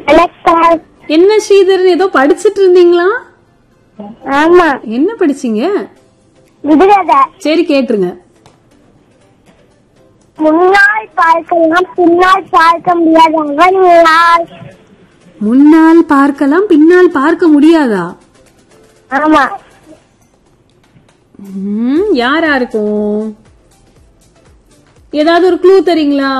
வணக்கம் என்ன ஸ்ரீதரன் ஏதோ படிச்சிட்டு இருந்தீங்களா ஆமா என்ன படிச்சீங்க விடுகதை சரி கேட்டுருங்க முன்னால் பார்க்கலாம் பின்னால் பார்க்க முடியாதவன் யார் முன்னால் பார்க்கலாம் பின்னால் பார்க்க முடியாதா ஆமா ம், யாரா இருக்கும் ஏதாவது ஒரு க்ளூ தரீங்களா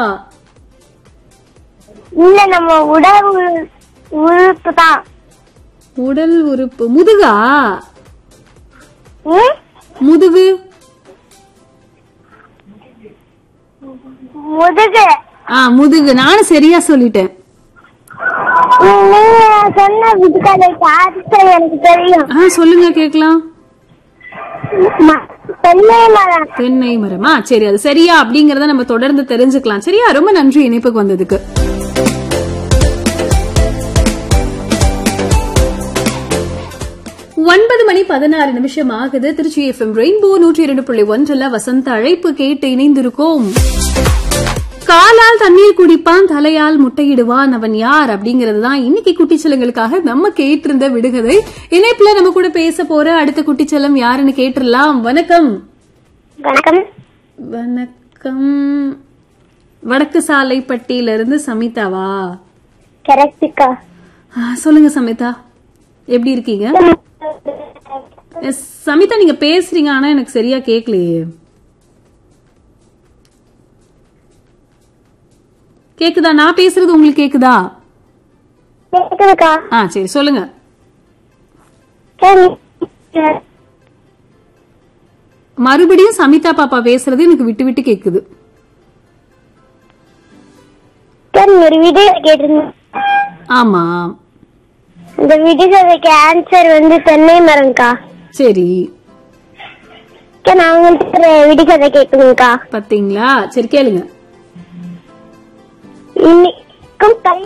இல்ல நம்ம உடல் உறு- உறுப்பு தான் உடல் உறுப்பு முதுகா ம்? முதுகு முதுகு ஆ முதுகு நானும் சரியா சொல்லிட்டேன் நீங்க சொன்ன விடுகதைக்கு அர்த்தம் எனக்கு தெரியும் ஆ சொல்லுங்க கேக்கலாம் ம- தென்னை மரம் தென்னை மரமா சரி அது சரியா அப்படிங்கறத நம்ம தொடர்ந்து தெரிஞ்சுக்கலாம் சரியா ரொம்ப நன்றி இணைப்புக்கு வந்ததுக்கு ஒன்பது மணி பதினாறு நிமிஷம் ஆகுது திருச்சி எஃப்எம் ரெயின்போ நூற்றி இரண்டு புள்ளி ஒன்றுல வசந்த அழைப்பு கேட்டு இணைந்திருக்கோம் காலால் தண்ணீர் குடிப்பான் தலையால் முட்டையிடுவான் அவன் யார் அப்படிங்கறது தான் இன்னைக்கு குட்டிச்சலங்களுக்காக நம்ம கேட்டிருந்த விடுகதை இணைப்புல நம்ம கூட பேச போற அடுத்த குட்டிச்சலம் யாருன்னு கேட்டுடலாம் வணக்கம் வணக்கம் வணக்கம் வடக்கு சாலைப்பட்டியில இருந்து சமிதாவா கரெக்டுக்கா ஆ, சொல்லுங்க சமிதா எப்படி இருக்கீங்க எஸ், சமிதா நீங்க பேசுறீங்க ஆனா எனக்கு சரியா கேக்கலையே கேக்குதா நான் பேசுறது உங்களுக்கு கேக்குதா கேக்குதுக்கா ஆ சரி சொல்லுங்க சரி. மறுபடியும் சமிதா பாப்பா பேசுறது எனக்கு விட்டு விட்டு கேக்குது சரி ஒரு விடுகதை கேட்டிருந்தேன் ஆமா இந்த விடுகதைக்கு ஆன்சர் வந்து தென்னை மரம்க்கா சரி அக்கா, நான் உங்களுக்கு ஒரு விடுகதை கேட்கணும்க்கா பாத்தீங்களா சரி கேளுங்க இன்னைக்கும் கல்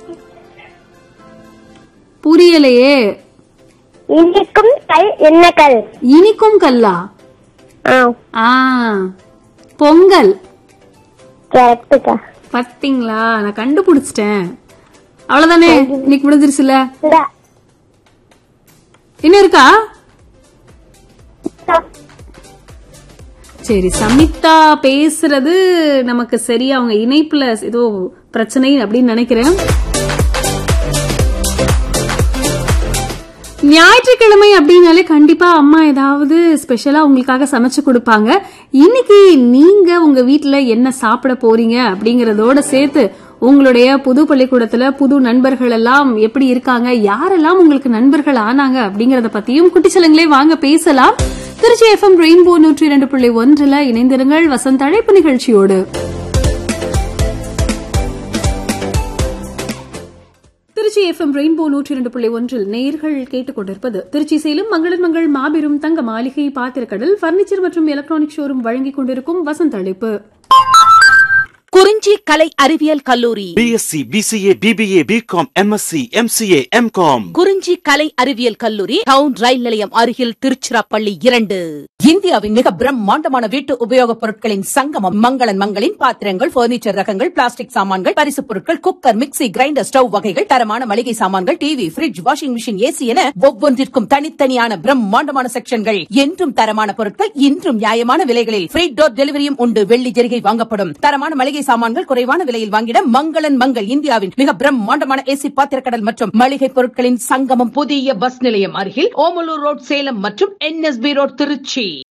புரியலையே இன்னைக்கும் கல் என்ன கல் இனிக்கும் கல்லா ஆ ஆ பொங்கல் கரெக்டுக்கா பாத்தீங்களா நான் கண்டுபிடிச்சிட்டேன் அவ்வளவுதானே இன்னைக்கு முடிஞ்சிருச்சுல இந்த இன்னும் இருக்கா சரி சமிதா பேசுறது நமக்கு சரியா அவங்க இணைப்புல ஏதோ பிரச்சனை அப்படின்னு நினைக்கிறேன் ஞாயிற்றுக்கிழமை அப்படின்னாலே கண்டிப்பா அம்மா ஏதாவது ஸ்பெஷலா உங்களுக்காக சமைச்சு கொடுப்பாங்க இன்னைக்கு நீங்க உங்க வீட்ல என்ன சாப்பிட போறீங்க அப்படிங்கறதோட சேர்த்து உங்களுடைய புது பள்ளிக்கூடத்துல புது நண்பர்கள் எல்லாம் எப்படி இருக்காங்க யாரெல்லாம் உங்களுக்கு நண்பர்கள் ஆனாங்க அப்படிங்கறத பத்தியும் குட்டிச்சலங்களே வாங்க பேசலாம் திருச்சி எஃப்எம் ரெயின்போ நூற்றி இரண்டு புள்ளி ஒன்றுல இணைந்திருங்கள் வசந்த அழைப்பு நிகழ்ச்சியோடு திருச்சி எஃப்எம் ரெயின்போ நூற்றி இரண்டு புள்ளி ஒன்றில் நேர்கள் கேட்டுக்கொண்டிருப்பது திருச்சி சேலம் மங்களன் மங்கள் மாபெரும் தங்க மாளிகை பாத்திரக்கடல் பர்னிச்சர் மற்றும் எலக்ட்ரானிக் ஷோரூம் வழங்கிக் கொண்டிருக்கும் வசந்த அழைப்பு குறிஞ்சி கலை அறிவியல் கல்லூரி B S C B C A B B A B Com M S C M C A M Com Kurinji கலை அறிவியல் கல்லூரி டவுன் ரயில் நிலையம் அருகில் திருச்சிராப்பள்ளி இரண்டு இந்தியாவின் மிக பிரம்மாண்டமான வீட்டு உபயோகப் பொருட்களின் சங்கமம் மங்களன் மங்களின் பாத்திரங்கள் பர்னிச்சர் ரகங்கள் பிளாஸ்டிக் சாமான்கள் பரிசுப் பொருட்கள் குக்கர் மிக்ஸி கிரைண்டர் ஸ்டவ் வகைகள் தரமான மளிகை சாமான்கள் TV fridge washing machine AC என ஒவ்வொன்றிற்கும் தனித்தனியான பிரம்மாண்டமான செக்ஷன்கள் என்றும் தரமான பொருட்கள் இன்றும் நியாயமான விலைகளில் ஃப்ரீ டோர் டெலிவரியும் உண்டு வெள்ளி ஜெரிகை வாங்கப்படும் தரமான மளிகை சாமான்கள் குறைவான விலையில் வாங்கிட மங்களன் மங்கள் இந்தியாவின் மிக பிரம்மாண்டமான ஏசி பாத்திரக்கடல் மற்றும் மளிகை பொருட்களின் சங்கமம் புதிய பஸ் நிலையம் அருகில் ஓமலூர் ரோட் சேலம் மற்றும் என்எஸ்பி ரோட் திருச்சி